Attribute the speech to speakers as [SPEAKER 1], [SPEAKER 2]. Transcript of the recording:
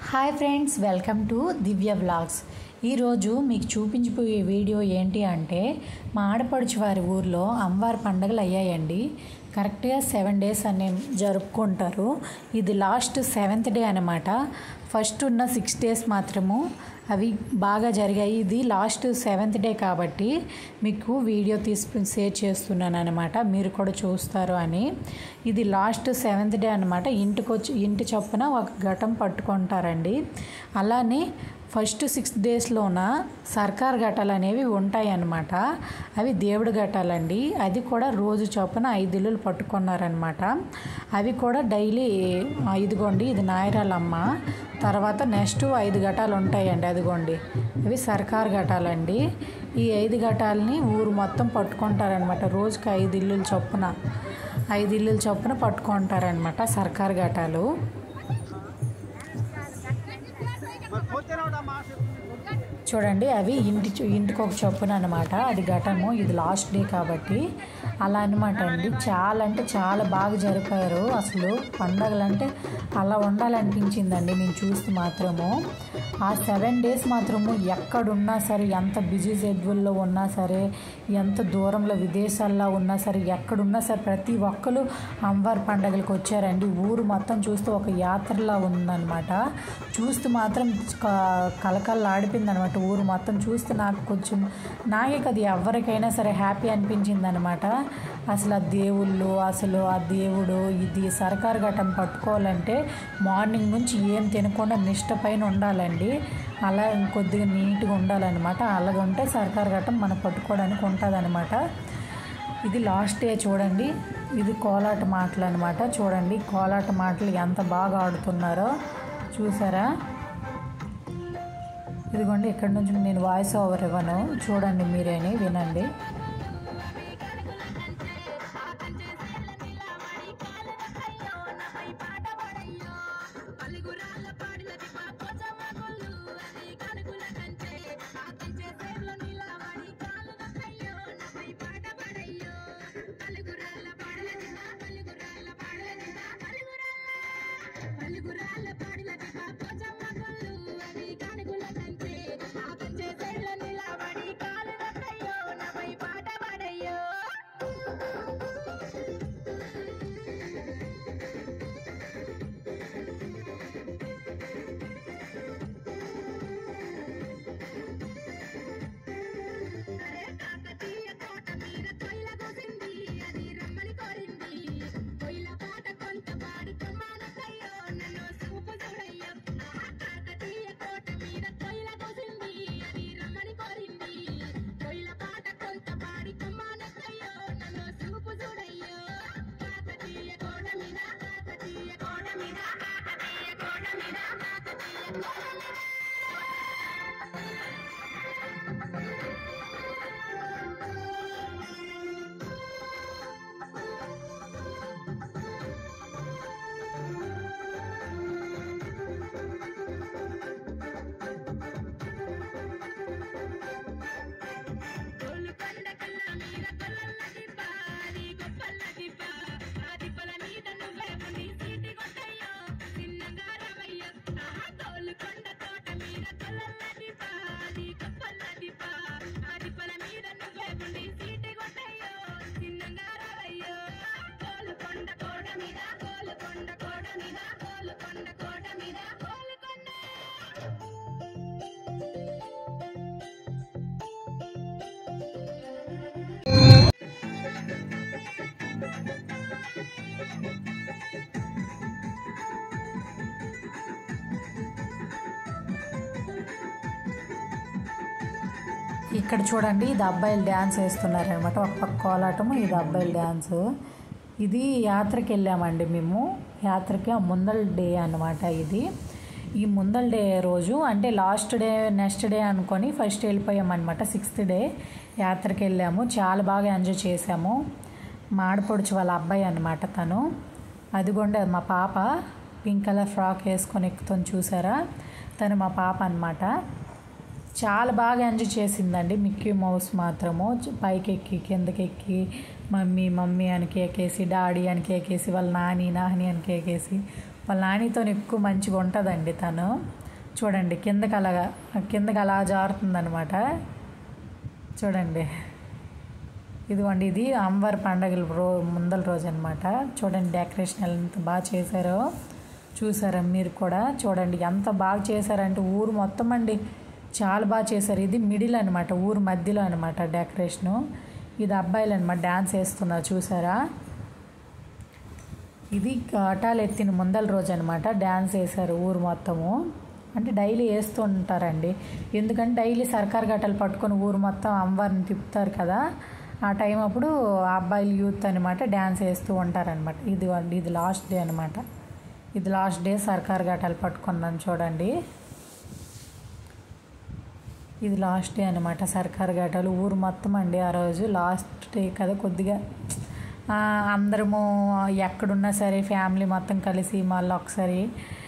[SPEAKER 1] Hi friends welcome to Divya vlogs ఈరోజు మీకు చూపించిపోయే video ఏంటి అంటే మా ఆడపడుచు వారి ఊర్లో అమ్మవారి పండుగలు అయ్యాయండి కరెక్ట్గా సెవెన్ డేస్ అనే జరుపుకుంటారు ఇది లాస్ట్ సెవెంత్ డే అనమాట ఫస్ట్ ఉన్న సిక్స్ డేస్ మాత్రము అవి బాగా జరిగాయి ఇది లాస్ట్ సెవెంత్ డే కాబట్టి మీకు వీడియో తీసి షేర్ చేస్తున్నాను అనమాట మీరు కూడా చూస్తారు అని ఇది లాస్ట్ సెవెంత్ డే అనమాట ఇంటికి వచ్చి ఇంటి చొప్పున ఒక ఘటం పట్టుకుంటారండి అలానే ఫస్ట్ సిక్స్ డేస్లోన సర్కార్ ఘటాలు అనేవి ఉంటాయి అన్నమాట అవి దేవుడి ఘటాలండి అది కూడా రోజు చొప్పున ఐదు ఇల్లులు పట్టుకున్నారనమాట అవి కూడా డైలీ ఇదిగోండి ఇది నాయరాలమ్మ తర్వాత నెక్స్ట్ ఐదు ఘటాలు ఉంటాయండి అదిగోండి ఇవి సర్కార్ ఘటాలండి ఈ ఐదు ఘటాలని ఊరు మొత్తం పట్టుకుంటారనమాట రోజుకి ఐదు ఇల్లులు చొప్పున ఐదు ఇల్లులు చొప్పున పట్టుకుంటారనమాట సర్కార్ ఘటాలు చూడండి అవి ఇంటి చు- ఇంటికి ఒక చొప్పున అనమాట అది ఘటము ఇది లాస్ట్ డే కాబట్టి అలా అనమాట అండి చాలా అంటే చాలా బాగా జరిపారు అసలు పండగలు అంటే అలా ఉండాలనిపించిందండి నేను చూస్తే మాత్రము ఆ సెవెన్ డేస్ మాత్రము ఎక్కడున్నా సరే ఎంత బిజీ షెడ్యూల్లో ఉన్నా సరే ఎంత దూరంలో విదేశాల్లో ఉన్నా సరే ఎక్కడున్నా సరే ప్రతి ఒక్కరు అమ్మవారి పండగలకు వచ్చారండి ఊరు మొత్తం చూస్తే ఒక యాత్రలా ఉందన్నమాట చూస్తూ మాత్రం క- కలకల్లాడిపోయింది అనమాట ఊరు మొత్తం చూస్తే నాకు కొంచెం నాకే అది ఎవరికైనా సరే హ్యాపీ అనిపించింది అనమాట అసలు ఆ దేవుళ్ళు అసలు ఆ దేవుడు ఇది సర్కారు ఘటం పట్టుకోవాలంటే మార్నింగ్ నుంచి ఏం తినకుండా నిష్ట పైన ఉండాలండి అలా కొద్దిగా నీట్గా ఉండాలన్నమాట అలాగ ఉంటే సర్కారు ఘటం మనం పట్టుకోవడానికి ఉంటుంది ఇది లాస్ట్ డే చూడండి ఇది కోలాట మాటలు అనమాట చూడండి కోలాట మాటలు ఎంత బాగా ఆడుతున్నారో చూసారా ఇదిగోండి ఇక్కడ నుంచి నేను వాయిస్ ఓవర్ ఇవ్వను చూడండి మీరేని వినండి
[SPEAKER 2] పలుగురాళ్ళ పాడిన పోచమ్మ కొల్లు అది కనుగుల కంటే ఆ కంచె సైడ్ల నిలబడి కాలు నొక్కయ్యో నపై పాట పాడయ్యో అరే కాకతీయ తోట మీద కొయ్ల కోసింది అది రమ్మని కోరింది కొయ్ల పాట కొంత పాడి ప్రమాణకయ్యో నన్ను చూపు చూడయ్యో ఆ కాకతీయ తోట మీద కొయ్ల కోసింది అది రమ్మని కోరింది కొయ్ల పాట కొంత పాడి ప్రమాణకయ్యో నన్ను చూపు చూడయ్యో కాకతీయ కోట మీద కాకతీయ కోట మీద కాకతీయ కోట మీద కాకతీయ కోట మీద తోలు కొండ కల్ల మీద కొల్లల దిబ్బ, అది గొప్పల దిబ్బ. ఆ దిబ్బల మీద నువ్వే ఉండి సీటి కొట్టయ్యో, చిన్నగా రవయ్యో. ఆహా, తోలు కొండ తోట మీద కొల్లల దిబ్బ, అది గొప్పల దిబ్బ. ఆ దిబ్బల మీద నువ్వే ఉండి సీటి కొట్టయ్యో, చిన్నగా రవయ్యో. తోలు కొండ కోట మీద, తోలు కొండ కోట మీద, తోలు కొండ కోట మీద, తోలు కొండ
[SPEAKER 1] ఇక్కడ చూడండి ఇది అబ్బాయిలు డ్యాన్స్ వేస్తున్నారనమాట ఒక పక్క కోలాటము ఇది అబ్బాయిల డ్యాన్స్ ఇది యాత్రకి వెళ్ళామండి మేము యాత్రకి ఆ ముందల డే అన్నమాట ఇది ఈ ముందల డే రోజు అంటే లాస్ట్ డే నెక్స్ట్ డే అనుకొని ఫస్ట్ వెళ్ళిపోయామన్నమాట సిక్స్త్ డే యాత్రకి వెళ్ళాము చాలా బాగా ఎంజాయ్ చేసాము మా ఆడపడుచు వాళ్ళ అబ్బాయి అనమాట తను అదిగోండి అది మా పాప పింక్ కలర్ ఫ్రాక్ వేసుకొని ఎక్కుతుంది చూసారా తను మా పాప అన్నమాట చాలా బాగా ఎంజాయ్ చేసిందండి మిక్కీ మౌస్ మాత్రము చ- పైకి ఎక్కి కిందకి ఎక్కి మమ్మీ మమ్మీ అని కేకేసి డాడీ అని కేకేసి వాళ్ళ నాని నాని అని కేకేసి వాళ్ళ నానితో ఎక్కువ మంచిగా ఉంటుందండి తను చూడండి కిందకి అలాగా కిందకి అలా జారుతుందనమాట చూడండి ఇదిగోండి ఇది అమ్మవారి పండగల రో ముందల రోజు అనమాట చూడండి డెకరేషన్ ఎంత బాగా చేశారో చూసారా మీరు కూడా చూడండి ఎంత బాగా చేశారంటే ఊరు మొత్తం అండి చాలా బాగా చేశారు ఇది మిడిల్ అనమాట ఊరు మధ్యలో అనమాట డెకరేషను ఇది అబ్బాయిలు అనమాట డ్యాన్స్ వేస్తున్నారు చూసారా ఇది ఘటాలు ఎత్తిన ముందల రోజు అనమాట డ్యాన్స్ వేశారు ఊరు మొత్తము అంటే డైలీ వేస్తూ ఉంటారండి ఎందుకంటే డైలీ సర్కార్ ఘటాలు పట్టుకొని ఊరు మొత్తం అమ్మవారిని తిప్పుతారు కదా ఆ టైం అప్పుడు ఆ అబ్బాయిలు యూత్ అనమాట డ్యాన్స్ వేస్తూ ఉంటారనమాట ఇది ఇది లాస్ట్ డే అనమాట ఇది లాస్ట్ డే సర్కార్ ఘటాలు పట్టుకున్నాను చూడండి ఇది లాస్ట్ డే అనమాట సర్కార్ ఘటాలు ఊరు మొత్తం అండి ఆ రోజు లాస్ట్ డే కదా కొద్దిగా ఆ, అందరము ఎక్కడున్నా సరే ఫ్యామిలీ మొత్తం కలిసి మళ్ళీ ఒకసారి